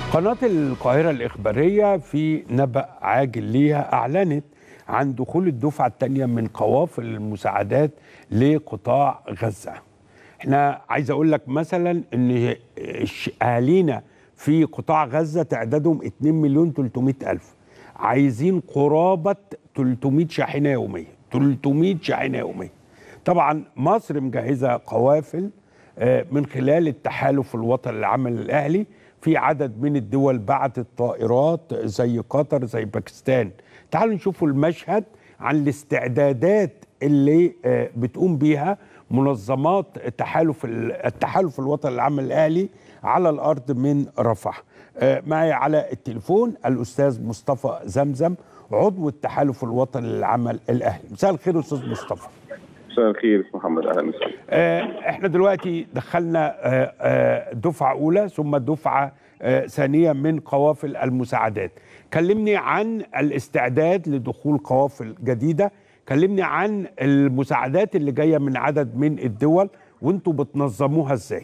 قناة القاهرة الإخبارية في نبأ عاجل ليها أعلنت عن دخول الدفعة الثانية من قوافل المساعدات لقطاع غزة احنا عايز أقول لك مثلا أن أهالينا في قطاع غزة تعدادهم 2 مليون 300 ألف عايزين قرابة 300 شاحنة يومية 300 شاحنة يومية طبعا مصر مجهزة قوافل من خلال التحالف الوطني للعمل الأهلي في عدد من الدول بعتت طائرات زي قطر زي باكستان تعالوا نشوفوا المشهد عن الاستعدادات اللي بتقوم بيها منظمات تحالف التحالف الوطني للعمل الاهلي على الارض من رفح معي على التليفون الاستاذ مصطفى زمزم عضو التحالف الوطني للعمل الاهلي مساء الخير استاذ مصطفى مساء الخير محمد اهلا وسهلا احنا دلوقتي دخلنا آه آه دفعه اولى ثم دفعه آه ثانيه من قوافل المساعدات كلمني عن الاستعداد لدخول قوافل جديده كلمني عن المساعدات اللي جايه من عدد من الدول وانتوا بتنظموها ازاي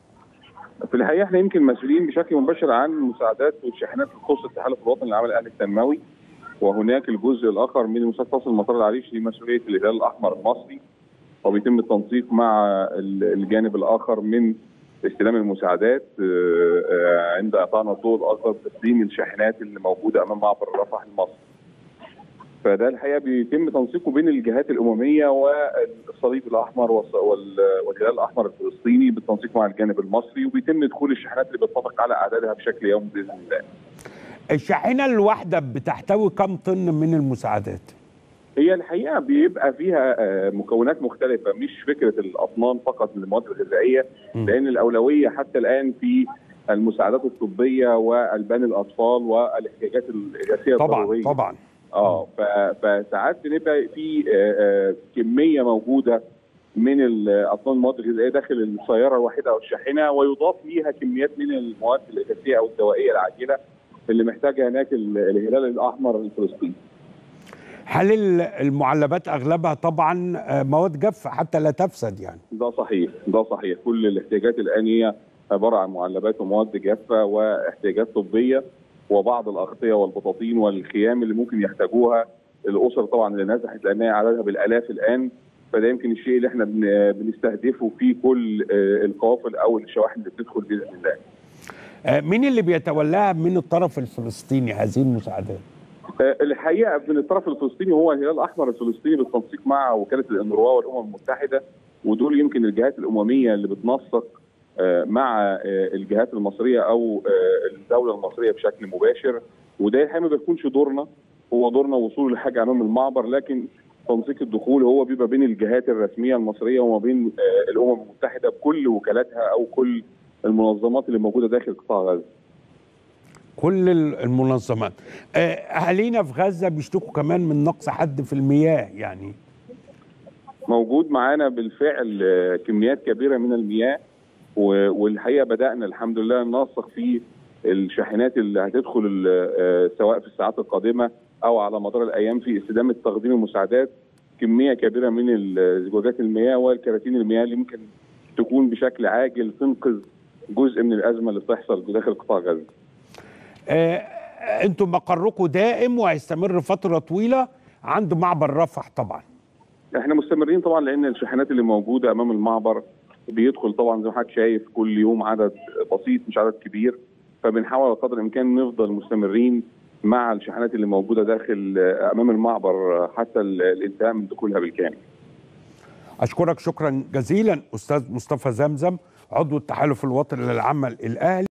في الحقيقه احنا يمكن مسؤولين بشكل مباشر عن المساعدات والشاحنات اللي تخص التحالف الوطني للعمل الاهلي التنموي وهناك الجزء الاخر من مساعدة فصل المطار العريش لمسؤوليه الهلال الاحمر المصري وبيتم التنسيق مع الجانب الاخر من استلام المساعدات عند اعطائنا الضوء الاخضر بتسليم الشاحنات اللي موجوده امام معبر رفح المصري. فده الحقيقه بيتم تنسيقه بين الجهات الامميه والصليب الاحمر والهلال الاحمر الفلسطيني بالتنسيق مع الجانب المصري وبيتم دخول الشاحنات اللي بتطبق على اعدادها بشكل يومي باذن الله. الشاحنه الواحده بتحتوي كم طن من المساعدات؟ هي الحقيقه بيبقى فيها مكونات مختلفه مش فكره الاطنان فقط للمواد الغذائيه لان الاولويه حتى الان في المساعدات الطبيه والبان الاطفال والاحتياجات الاساسيه طبعا الضروريه طبعا اه فساعات بنبقى في آه كميه موجوده من الاطنان المواد الغذائيه داخل السياره الواحده او الشاحنه ويضاف ليها كميات من المواد الاساسيه او الدوائيه العاجله اللي محتاجها هناك الهلال الاحمر الفلسطيني. هل المعلبات اغلبها طبعا مواد جافه حتى لا تفسد يعني؟ ده صحيح ده صحيح كل الاحتياجات الان هي عباره عن معلبات ومواد جافه واحتياجات طبيه وبعض الاغطيه والبطاطين والخيام اللي ممكن يحتاجوها الاسر طبعا اللي نزحت لان هي عددها بالالاف الان فده يمكن الشيء اللي احنا بنستهدفه في كل القوافل او الشواحن اللي بتدخل باذن الله. مين اللي بيتولاها من الطرف الفلسطيني هذه المساعدات؟ الحقيقه من الطرف الفلسطيني هو الهلال الاحمر الفلسطيني بالتنسيق مع وكاله الانروا والامم المتحده ودول يمكن الجهات الامميه اللي بتنسق مع الجهات المصريه او الدوله المصريه بشكل مباشر وده الحقيقه ما بيكونش دورنا هو دورنا وصول الحاجه امام المعبر لكن تنسيق الدخول هو بيبقى بين الجهات الرسميه المصريه وما بين الامم المتحده بكل وكالاتها او كل المنظمات اللي موجوده داخل قطاع غزه. كل المنظمات اهالينا في غزه بيشتكوا كمان من نقص حد في المياه يعني موجود معانا بالفعل كميات كبيره من المياه والحقيقه بدانا الحمد لله ننسق في الشاحنات اللي هتدخل سواء في الساعات القادمه او على مدار الايام في استدامه تقديم المساعدات كميه كبيره من زجاجات المياه والكراتين المياه اللي ممكن تكون بشكل عاجل تنقذ جزء من الازمه اللي بتحصل داخل قطاع غزه. آه انتم مقركم دائم وهيستمر فتره طويله عند معبر رفح طبعا. احنا مستمرين طبعا لان الشاحنات اللي موجوده امام المعبر بيدخل طبعا زي ما حضرتك شايف كل يوم عدد بسيط مش عدد كبير فبنحاول قدر الامكان نفضل مستمرين مع الشاحنات اللي موجوده داخل امام المعبر حتى الانتهاء من دخولها بالكامل. اشكرك شكرا جزيلا استاذ مصطفى زمزم عضو التحالف الوطني للعمل الاهلي